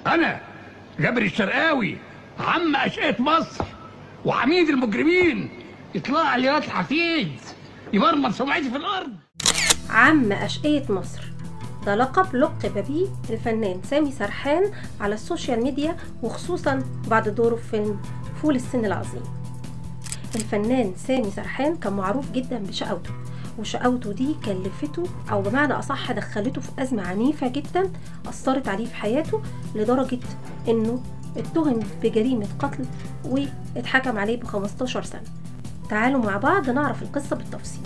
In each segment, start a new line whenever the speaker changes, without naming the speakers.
انا جابر الشرقاوي عم اشقية مصر وعميد المجرمين يطلع لي واد حفيد يمرمط سمعتي في الارض
عم أشقية مصر ده لقب لقب بيه الفنان سامي سرحان على السوشيال ميديا وخصوصا بعد دوره في فيلم فول الصين العظيم الفنان سامي سرحان كان معروف جدا بشقاوته وشقاوته دي كلفته او بمعنى اصح دخلته في ازمه عنيفه جدا اثرت عليه في حياته لدرجه انه اتهم بجريمه قتل واتحكم عليه ب 15 سنه تعالوا مع بعض نعرف القصه بالتفصيل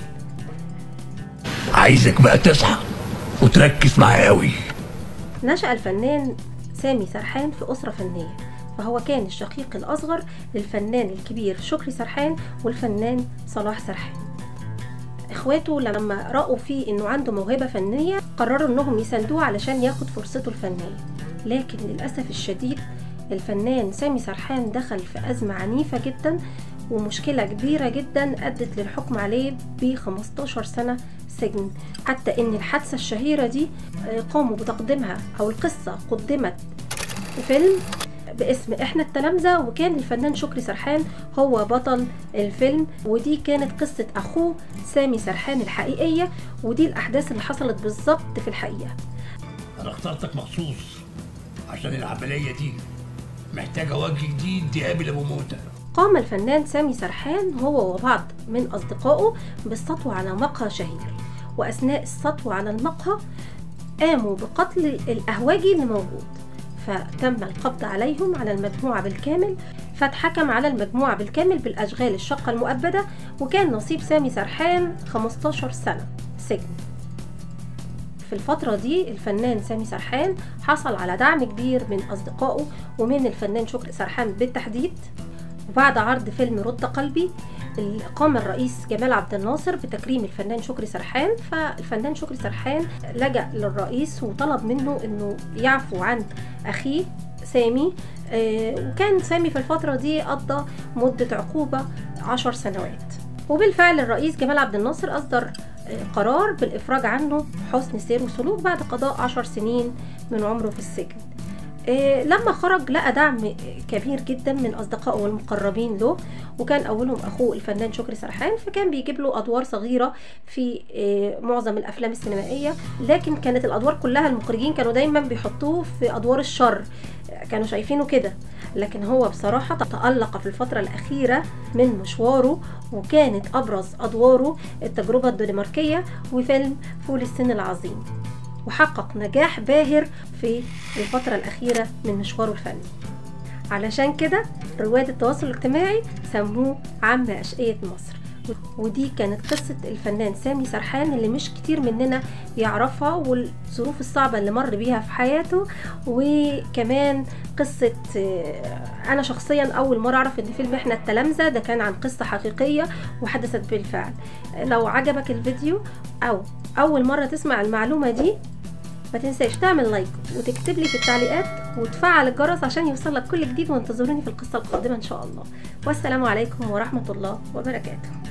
عايزك بقى تصحى وتركز معايا قوي
نشأ الفنان سامي سرحان في أسرة فنية فهو كان الشقيق الأصغر للفنان الكبير شكري سرحان والفنان صلاح سرحان اخواته لما رأوا فيه انه عنده موهبة فنية قرروا انهم يساندوه علشان ياخد فرصته الفنية لكن للأسف الشديد الفنان سامي سرحان دخل في أزمة عنيفة جدا ومشكلة كبيرة جدا أدت للحكم عليه ب 15 سنة سجن حتى إن الحادثة الشهيرة دي آه، قاموا بتقديمها أو القصة قدمت في فيلم باسم احنا التلامذة وكان الفنان شكري سرحان هو بطل الفيلم ودي كانت قصة اخوه سامي سرحان الحقيقية ودي الاحداث اللي حصلت بالظبط في الحقيقة
انا اخترتك مخصوص عشان العمليه دي محتاجه وجه جديد يقابل ابو موته
قام الفنان سامي سرحان هو وبعض من أصدقائه بالسطو على مقهى شهير وأثناء السطو على المقهى قاموا بقتل الأهواجي اللي موجود فتم القبض عليهم على المجموعة بالكامل فاتحكم على المجموعة بالكامل بالأشغال الشقة المؤبدة وكان نصيب سامي سرحان 15 سنة سجن في الفترة دي الفنان سامي سرحان حصل على دعم كبير من أصدقائه ومن الفنان شكري سرحان بالتحديد وبعد عرض فيلم رد قلبي قام الرئيس جمال عبد الناصر بتكريم الفنان شكري سرحان فالفنان شكري سرحان لجأ للرئيس وطلب منه انه يعفو عن اخيه سامي آه، وكان سامي في الفترة دي قضى مدة عقوبة عشر سنوات وبالفعل الرئيس جمال عبد الناصر أصدر آه، قرار بالإفراج عنه حسن سير وسلوك بعد قضاء عشر سنين من عمره في السجن إيه، لما خرج لقى دعم كبير جدا من اصدقائه المقربين له وكان اولهم اخوه الفنان شكري سرحان فكان بيجيب له ادوار صغيره في إيه، معظم الافلام السينمائيه لكن كانت الادوار كلها المخرجين كانوا دايما بيحطوه في ادوار الشر كانوا شايفينه كده لكن هو بصراحة تألق في الفترة الأخيرة من مشواره وكانت أبرز أدواره التجربة الدنماركية وفيلم فول الصين العظيم وحقق نجاح باهر في الفترة الأخيرة من مشواره الفني علشان كده رواد التواصل الاجتماعي سموه عم أشقية مصر ودي كانت قصة الفنان سامي سرحان اللي مش كتير مننا يعرفها والظروف الصعبة اللي مر بيها في حياته وكمان قصة آه، أنا شخصيا أول مرة أعرف إن فيلم إحنا التلامذة ده كان عن قصة حقيقية وحدثت بالفعل لو عجبك الفيديو أو أول مرة تسمع المعلومة دي ما تنساش تعمل لايك وتكتب لي في التعليقات وتفعل الجرس عشان يوصلك كل جديد وانتظروني في القصة القادمة إن شاء الله والسلام عليكم ورحمة الله وبركاته